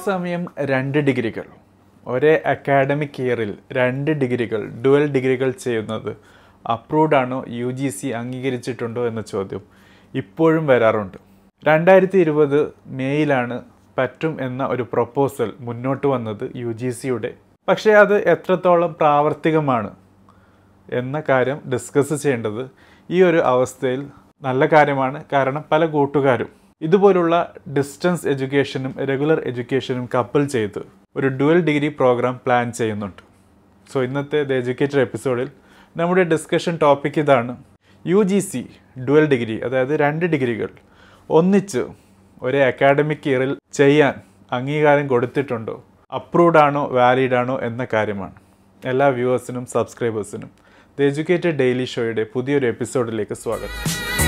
സമയം രണ്ട് ഡിഗ്രികൾ ഒരേ അക്കാഡമിക് ഇയറിൽ രണ്ട് ഡിഗ്രികൾ ഡുവൽ ഡിഗ്രികൾ ചെയ്യുന്നത് അപ്രൂവ്ഡ് ആണോ യു ജി സി അംഗീകരിച്ചിട്ടുണ്ടോ എന്ന ചോദ്യം ഇപ്പോഴും വരാറുണ്ട് രണ്ടായിരത്തി ഇരുപത് മെയ്യിലാണ് പറ്റും എന്ന ഒരു പ്രൊപ്പോസൽ മുന്നോട്ട് വന്നത് യു ജി സിയുടെ പക്ഷേ അത് എത്രത്തോളം പ്രാവർത്തികമാണ് എന്ന കാര്യം ഡിസ്കസ് ചെയ്യേണ്ടത് ഈ ഒരു അവസ്ഥയിൽ നല്ല കാര്യമാണ് കാരണം പല കൂട്ടുകാരും ഇതുപോലുള്ള ഡിസ്റ്റൻസ് എഡ്യൂക്കേഷനും റെഗുലർ എഡ്യൂക്കേഷനും കപ്പിൾ ചെയ്ത് ഒരു ഡുവൽ ഡിഗ്രി പ്രോഗ്രാം പ്ലാൻ ചെയ്യുന്നുണ്ട് സോ ഇന്നത്തെ ദ എഡ്യൂക്കേറ്റർ എപ്പിസോഡിൽ നമ്മുടെ ഡിസ്കഷൻ ടോപ്പിക് ഇതാണ് U G C dual degree അതായത് രണ്ട് ഡിഗ്രികൾ ഒന്നിച്ച് ഒരേ അക്കാഡമിക് ഇയറിൽ ചെയ്യാൻ അംഗീകാരം കൊടുത്തിട്ടുണ്ടോ അപ്രൂവ്ഡ് ആണോ വാലിഡ് ആണോ എന്ന കാര്യമാണ് എല്ലാ വ്യൂവേഴ്സിനും സബ്സ്ക്രൈബേഴ്സിനും ദ എഡ്യൂക്കേറ്റഡ് ഡെയിലി ഷോയുടെ പുതിയൊരു എപ്പിസോഡിലേക്ക് സ്വാഗതം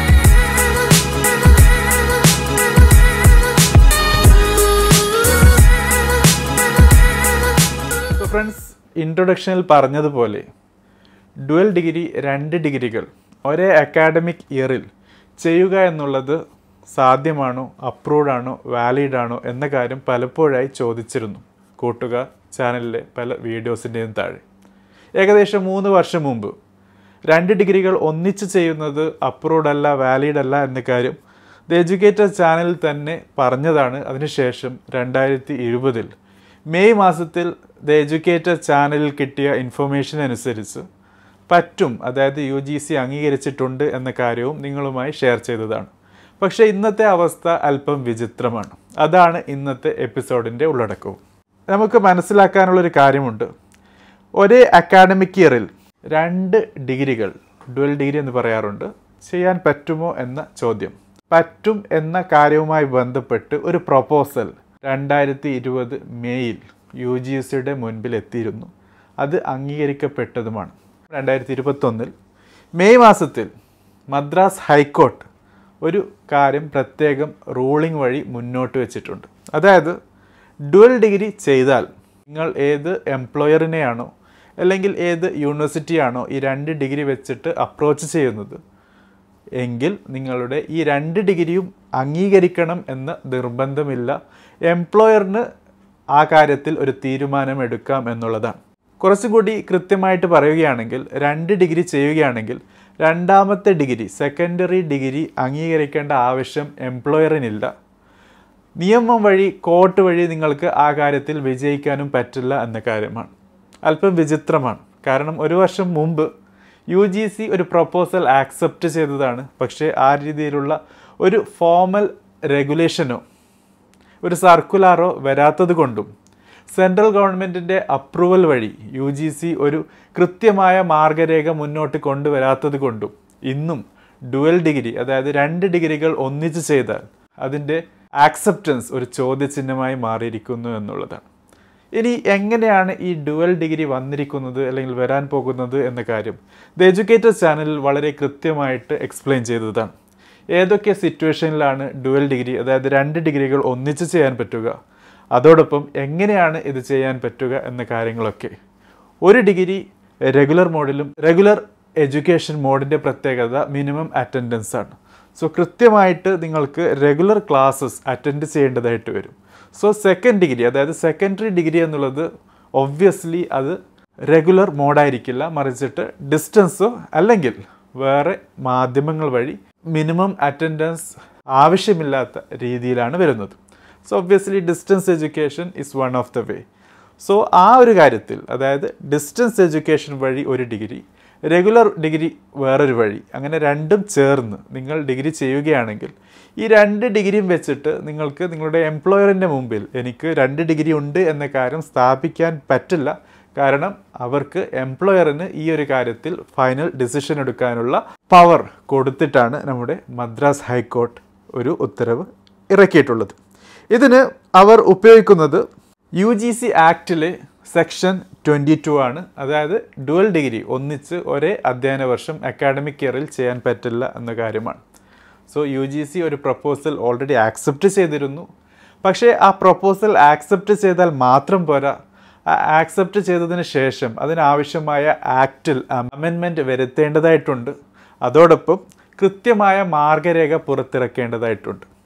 ഫ്രണ്ട്സ് ഇൻട്രൊഡക്ഷനിൽ പറഞ്ഞതുപോലെ ഡുവൽ ഡിഗ്രി രണ്ട് ഡിഗ്രികൾ ഒരേ അക്കാഡമിക് ഇയറിൽ ചെയ്യുക എന്നുള്ളത് സാധ്യമാണോ അപ്രൂവ്ഡ് ആണോ വാലിഡ് ആണോ എന്ന കാര്യം പലപ്പോഴായി ചോദിച്ചിരുന്നു കൂട്ടുകാർ ചാനലിലെ പല വീഡിയോസിൻ്റെയും താഴെ ഏകദേശം മൂന്ന് വർഷം മുമ്പ് രണ്ട് ഡിഗ്രികൾ ഒന്നിച്ച് ചെയ്യുന്നത് അപ്രൂവ്ഡ് അല്ല വാലിഡ് അല്ല എന്ന കാര്യം ദ എഡ്യൂക്കേറ്റർ ചാനലിൽ തന്നെ പറഞ്ഞതാണ് അതിനുശേഷം രണ്ടായിരത്തി ഇരുപതിൽ മെയ് മാസത്തിൽ ദ എഡ്യൂക്കേറ്റർ ചാനലിൽ കിട്ടിയ ഇൻഫർമേഷൻ അനുസരിച്ച് പറ്റും അതായത് യു ജി സി അംഗീകരിച്ചിട്ടുണ്ട് എന്ന കാര്യവും നിങ്ങളുമായി ഷെയർ ചെയ്തതാണ് പക്ഷേ ഇന്നത്തെ അവസ്ഥ അല്പം വിചിത്രമാണ് അതാണ് ഇന്നത്തെ എപ്പിസോഡിൻ്റെ ഉള്ളടക്കവും നമുക്ക് മനസ്സിലാക്കാനുള്ളൊരു കാര്യമുണ്ട് ഒരേ അക്കാഡമിക് ഇയറിൽ രണ്ട് ഡിഗ്രികൾ ഡുവൽ ഡിഗ്രി എന്ന് പറയാറുണ്ട് ചെയ്യാൻ പറ്റുമോ എന്ന ചോദ്യം പറ്റും എന്ന കാര്യവുമായി ബന്ധപ്പെട്ട് ഒരു പ്രൊപ്പോസൽ രണ്ടായിരത്തി ഇരുപത് മെയ്യിൽ യു ജി സിയുടെ മുൻപിൽ എത്തിയിരുന്നു അത് അംഗീകരിക്കപ്പെട്ടതുമാണ് രണ്ടായിരത്തി ഇരുപത്തൊന്നിൽ മെയ് മാസത്തിൽ മദ്രാസ് ഹൈക്കോർട്ട് ഒരു കാര്യം പ്രത്യേകം റൂളിംഗ് വഴി മുന്നോട്ട് വെച്ചിട്ടുണ്ട് അതായത് ഡുവൽ ഡിഗ്രി ചെയ്താൽ നിങ്ങൾ ഏത് എംപ്ലോയറിനെയാണോ അല്ലെങ്കിൽ ഏത് യൂണിവേഴ്സിറ്റിയാണോ ഈ രണ്ട് ഡിഗ്രി വെച്ചിട്ട് അപ്രോച്ച് ചെയ്യുന്നത് എങ്കിൽ നിങ്ങളുടെ ഈ രണ്ട് ഡിഗ്രിയും അംഗീകരിക്കണം എന്ന് നിർബന്ധമില്ല എംപ്ലോയറിന് ആ കാര്യത്തിൽ ഒരു തീരുമാനം എടുക്കാം എന്നുള്ളതാണ് കുറച്ചും കൂടി കൃത്യമായിട്ട് പറയുകയാണെങ്കിൽ രണ്ട് ഡിഗ്രി ചെയ്യുകയാണെങ്കിൽ രണ്ടാമത്തെ ഡിഗ്രി സെക്കൻഡറി ഡിഗ്രി അംഗീകരിക്കേണ്ട ആവശ്യം എംപ്ലോയറിനില്ല നിയമം വഴി കോർട്ട് വഴി നിങ്ങൾക്ക് ആ കാര്യത്തിൽ വിജയിക്കാനും പറ്റില്ല എന്ന കാര്യമാണ് അല്പം വിചിത്രമാണ് കാരണം ഒരു വർഷം മുമ്പ് യു ജി സി ഒരു പ്രൊപ്പോസൽ ആക്സെപ്റ്റ് ചെയ്തതാണ് പക്ഷേ ആ രീതിയിലുള്ള ഒരു ഫോമൽ റെഗുലേഷനോ ഒരു സർക്കുലാറോ വരാത്തത് കൊണ്ടും സെൻട്രൽ ഗവൺമെൻറ്റിൻ്റെ അപ്രൂവൽ വഴി യു ജി സി ഒരു കൃത്യമായ മാർഗരേഖ മുന്നോട്ട് കൊണ്ടുവരാത്തത് കൊണ്ടും ഇന്നും ഡുവൽ ഡിഗ്രി അതായത് രണ്ട് ഡിഗ്രികൾ ഒന്നിച്ച് ചെയ്താൽ അതിൻ്റെ ആക്സെപ്റ്റൻസ് ഒരു ചോദ്യചിഹ്നമായി മാറിയിരിക്കുന്നു എന്നുള്ളതാണ് ഇനി എങ്ങനെയാണ് ഈ ഡുവൽ ഡിഗ്രി വന്നിരിക്കുന്നത് അല്ലെങ്കിൽ വരാൻ പോകുന്നത് എന്ന കാര്യം ദ എഡ്യൂക്കേറ്റർ ചാനലിൽ വളരെ കൃത്യമായിട്ട് എക്സ്പ്ലെയിൻ ചെയ്തതാണ് ഏതൊക്കെ സിറ്റുവേഷനിലാണ് ഡുവൽ ഡിഗ്രി അതായത് രണ്ട് ഡിഗ്രികൾ ഒന്നിച്ച് ചെയ്യാൻ പറ്റുക അതോടൊപ്പം എങ്ങനെയാണ് ഇത് ചെയ്യാൻ പറ്റുക എന്ന കാര്യങ്ങളൊക്കെ ഒരു ഡിഗ്രി റെഗുലർ മോഡിലും റെഗുലർ എഡ്യൂക്കേഷൻ മോഡിൻ്റെ പ്രത്യേകത മിനിമം അറ്റൻഡൻസ് ആണ് സോ കൃത്യമായിട്ട് നിങ്ങൾക്ക് റെഗുലർ ക്ലാസ്സസ് അറ്റൻഡ് ചെയ്യേണ്ടതായിട്ട് വരും സോ സെക്കൻഡ് ഡിഗ്രി അതായത് സെക്കൻഡറി ഡിഗ്രി എന്നുള്ളത് ഒബ്വിയസ്ലി അത് റെഗുലർ മോഡായിരിക്കില്ല മറിച്ചിട്ട് ഡിസ്റ്റൻസോ അല്ലെങ്കിൽ വേറെ മാധ്യമങ്ങൾ വഴി മിനിമം അറ്റൻഡൻസ് ആവശ്യമില്ലാത്ത രീതിയിലാണ് വരുന്നത് so obviously distance education is one of the way so ആ ഒരു കാര്യത്തിൽ അതായത് ഡിസ്റ്റൻസ് എഡ്യൂക്കേഷൻ വഴി ഒരു ഡിഗ്രി റെഗുലർ ഡിഗ്രി വേറൊരു വഴി അങ്ങനെ രണ്ടും ചേർന്ന് നിങ്ങൾ ഡിഗ്രി ചെയ്യുകയാണെങ്കിൽ ഈ രണ്ട് ഡിഗ്രിയും വെച്ചിട്ട് നിങ്ങൾക്ക് നിങ്ങളുടെ എംപ്ലോയറിൻ്റെ മുമ്പിൽ എനിക്ക് രണ്ട് ഡിഗ്രി ഉണ്ട് എന്ന കാര്യം സ്ഥാപിക്കാൻ പറ്റില്ല കാരണം അവർക്ക് എംപ്ലോയറിന് ഈ ഒരു കാര്യത്തിൽ ഫൈനൽ ഡിസിഷൻ എടുക്കാനുള്ള പവർ കൊടുത്തിട്ടാണ് നമ്മുടെ മദ്രാസ് ഹൈക്കോർട്ട് ഒരു ഉത്തരവ് ഇറക്കിയിട്ടുള്ളത് ഇതിന് അവർ ഉപയോഗിക്കുന്നത് യു ജി സി ആക്ടിലെ സെക്ഷൻ ട്വൻറ്റി ടു ആണ് അതായത് ഡുവൽ ഡിഗ്രി ഒന്നിച്ച് ഒരേ അധ്യയന വർഷം അക്കാഡമിക് ഇയറിൽ ചെയ്യാൻ പറ്റില്ല എന്ന കാര്യമാണ് സോ യു ജി സി ഒരു പ്രപ്പോസൽ ഓൾറെഡി ആക്സെപ്റ്റ് ചെയ്തിരുന്നു പക്ഷേ ആ പ്രപ്പോസൽ ആക്സെപ്റ്റ് ചെയ്താൽ മാത്രം പോരാ ആക്സെപ്റ്റ് ചെയ്തതിന് ശേഷം അതിനാവശ്യമായ ആക്റ്റിൽ അമെൻമെൻറ്റ് വരുത്തേണ്ടതായിട്ടുണ്ട് അതോടൊപ്പം കൃത്യമായ മാർഗരേഖ പുറത്തിറക്കേണ്ടതായിട്ടുണ്ട്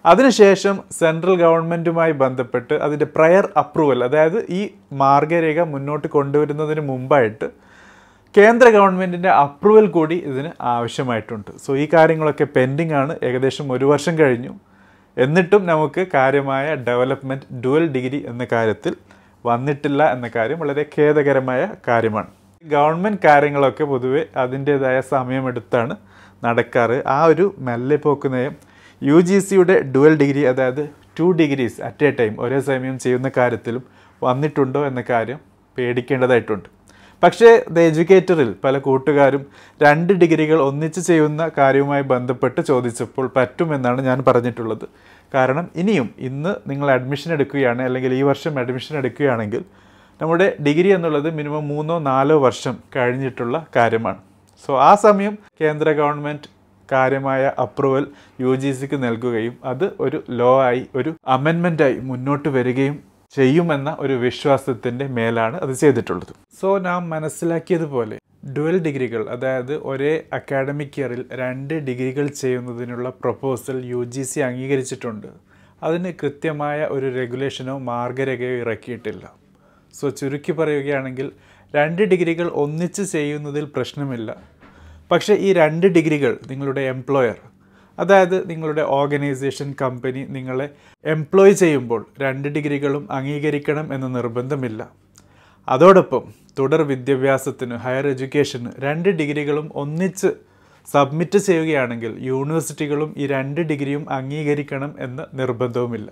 അതിനുശേഷം സെൻട്രൽ ഗവൺമെൻറ്റുമായി ബന്ധപ്പെട്ട് അതിൻ്റെ പ്രയർ അപ്രൂവൽ അതായത് ഈ മാർഗരേഖ മുന്നോട്ട് കൊണ്ടുവരുന്നതിന് മുമ്പായിട്ട് കേന്ദ്ര ഗവൺമെൻറ്റിൻ്റെ അപ്രൂവൽ കൂടി ഇതിന് ആവശ്യമായിട്ടുണ്ട് സോ ഈ കാര്യങ്ങളൊക്കെ പെൻഡിങ് ആണ് ഏകദേശം ഒരു വർഷം കഴിഞ്ഞു എന്നിട്ടും നമുക്ക് കാര്യമായ ഡെവലപ്മെൻറ്റ് ഡുവൽ ഡിഗ്രി എന്ന കാര്യത്തിൽ വന്നിട്ടില്ല എന്ന കാര്യം വളരെ ഖേദകരമായ കാര്യമാണ് ഗവൺമെൻറ് കാര്യങ്ങളൊക്കെ പൊതുവെ അതിൻ്റേതായ സമയമെടുത്താണ് നടക്കാറ് ആ ഒരു മെല്ലെ പോക്ക് നയം യു ജി സിയുടെ ഡുവൽ ഡിഗ്രി അതായത് two degrees at a time ഒരേ സമയം ചെയ്യുന്ന കാര്യത്തിലും വന്നിട്ടുണ്ടോ എന്ന കാര്യം പേടിക്കേണ്ടതായിട്ടുണ്ട് പക്ഷേ ദ എഡ്യൂക്കേറ്ററിൽ പല കൂട്ടുകാരും രണ്ട് ഡിഗ്രികൾ ഒന്നിച്ച് ചെയ്യുന്ന കാര്യവുമായി ബന്ധപ്പെട്ട് ചോദിച്ചപ്പോൾ പറ്റുമെന്നാണ് ഞാൻ പറഞ്ഞിട്ടുള്ളത് കാരണം ഇനിയും ഇന്ന് നിങ്ങൾ അഡ്മിഷൻ എടുക്കുകയാണ് അല്ലെങ്കിൽ ഈ വർഷം അഡ്മിഷൻ എടുക്കുകയാണെങ്കിൽ നമ്മുടെ ഡിഗ്രി എന്നുള്ളത് മിനിമം മൂന്നോ നാലോ വർഷം കഴിഞ്ഞിട്ടുള്ള കാര്യമാണ് സോ ആ സമയം കേന്ദ്ര ഗവൺമെൻറ് കാര്യമായ അപ്രൂവൽ യു ജി സിക്ക് നൽകുകയും അത് ഒരു ലോ ആയി ഒരു അമെൻമെൻ്റായി മുന്നോട്ട് വരികയും ചെയ്യുമെന്ന ഒരു വിശ്വാസത്തിൻ്റെ മേലാണ് അത് ചെയ്തിട്ടുള്ളത് സോ നാം മനസ്സിലാക്കിയതുപോലെ ഡുവൽ ഡിഗ്രികൾ അതായത് ഒരേ അക്കാഡമിക് ഇയറിൽ രണ്ട് ഡിഗ്രികൾ ചെയ്യുന്നതിനുള്ള പ്രപ്പോസൽ യു ജി സി അംഗീകരിച്ചിട്ടുണ്ട് അതിന് കൃത്യമായ ഒരു റെഗുലേഷനോ മാർഗരേഖയോ ഇറക്കിയിട്ടില്ല സോ ചുരുക്കി പറയുകയാണെങ്കിൽ രണ്ട് ഡിഗ്രികൾ ഒന്നിച്ച് ചെയ്യുന്നതിൽ പ്രശ്നമില്ല പക്ഷേ ഈ രണ്ട് ഡിഗ്രികൾ നിങ്ങളുടെ എംപ്ലോയർ അതായത് നിങ്ങളുടെ ഓർഗനൈസേഷൻ കമ്പനി നിങ്ങളെ എംപ്ലോയ് ചെയ്യുമ്പോൾ രണ്ട് ഡിഗ്രികളും അംഗീകരിക്കണം എന്ന് നിർബന്ധമില്ല അതോടൊപ്പം തുടർ വിദ്യാഭ്യാസത്തിന് ഹയർ എഡ്യൂക്കേഷന് രണ്ട് ഡിഗ്രികളും ഒന്നിച്ച് സബ്മിറ്റ് ചെയ്യുകയാണെങ്കിൽ യൂണിവേഴ്സിറ്റികളും ഈ രണ്ട് ഡിഗ്രിയും അംഗീകരിക്കണം എന്ന് നിർബന്ധവുമില്ല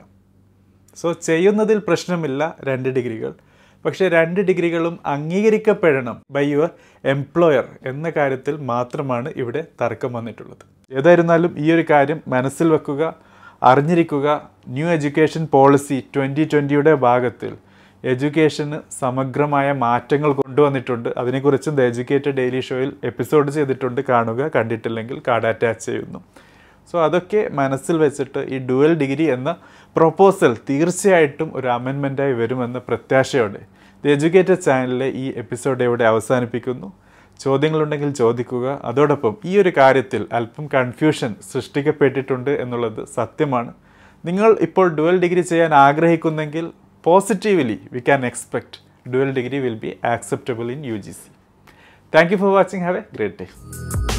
സോ ചെയ്യുന്നതിൽ പ്രശ്നമില്ല രണ്ട് ഡിഗ്രികൾ പക്ഷേ രണ്ട് ഡിഗ്രികളും അംഗീകരിക്കപ്പെടണം ബൈ യുവർ എംപ്ലോയർ എന്ന കാര്യത്തിൽ മാത്രമാണ് ഇവിടെ തർക്കം വന്നിട്ടുള്ളത് ഏതായിരുന്നാലും ഈ ഒരു കാര്യം മനസ്സിൽ വെക്കുക അറിഞ്ഞിരിക്കുക ന്യൂ എഡ്യൂക്കേഷൻ പോളിസി ട്വൻ്റി ട്വൻ്റിയുടെ ഭാഗത്തിൽ എഡ്യൂക്കേഷന് സമഗ്രമായ മാറ്റങ്ങൾ കൊണ്ടുവന്നിട്ടുണ്ട് അതിനെക്കുറിച്ചും ദ എഡ്യൂക്കേറ്റഡ് ഡെയിലി ഷോയിൽ എപ്പിസോഡ് ചെയ്തിട്ടുണ്ട് കാണുക കണ്ടിട്ടില്ലെങ്കിൽ കാർഡ് അറ്റാച്ച് ചെയ്യുന്നു സോ അതൊക്കെ മനസ്സിൽ വെച്ചിട്ട് ഈ ഡുവൽ ഡിഗ്രി എന്ന പ്രൊപ്പോസൽ തീർച്ചയായിട്ടും ഒരു അമെൻമെൻറ്റായി വരുമെന്ന പ്രത്യാശയോടെ ദി എഡ്യൂക്കേറ്റഡ് ചാനലിലെ ഈ എപ്പിസോഡ് ഇവിടെ അവസാനിപ്പിക്കുന്നു ചോദ്യങ്ങളുണ്ടെങ്കിൽ ചോദിക്കുക അതോടൊപ്പം ഈ ഒരു കാര്യത്തിൽ അല്പം കൺഫ്യൂഷൻ സൃഷ്ടിക്കപ്പെട്ടിട്ടുണ്ട് എന്നുള്ളത് സത്യമാണ് നിങ്ങൾ ഇപ്പോൾ ഡുവൽ ഡിഗ്രി ചെയ്യാൻ ആഗ്രഹിക്കുന്നെങ്കിൽ positively we can expect dual degree will be acceptable in U G C thank you for watching have a great day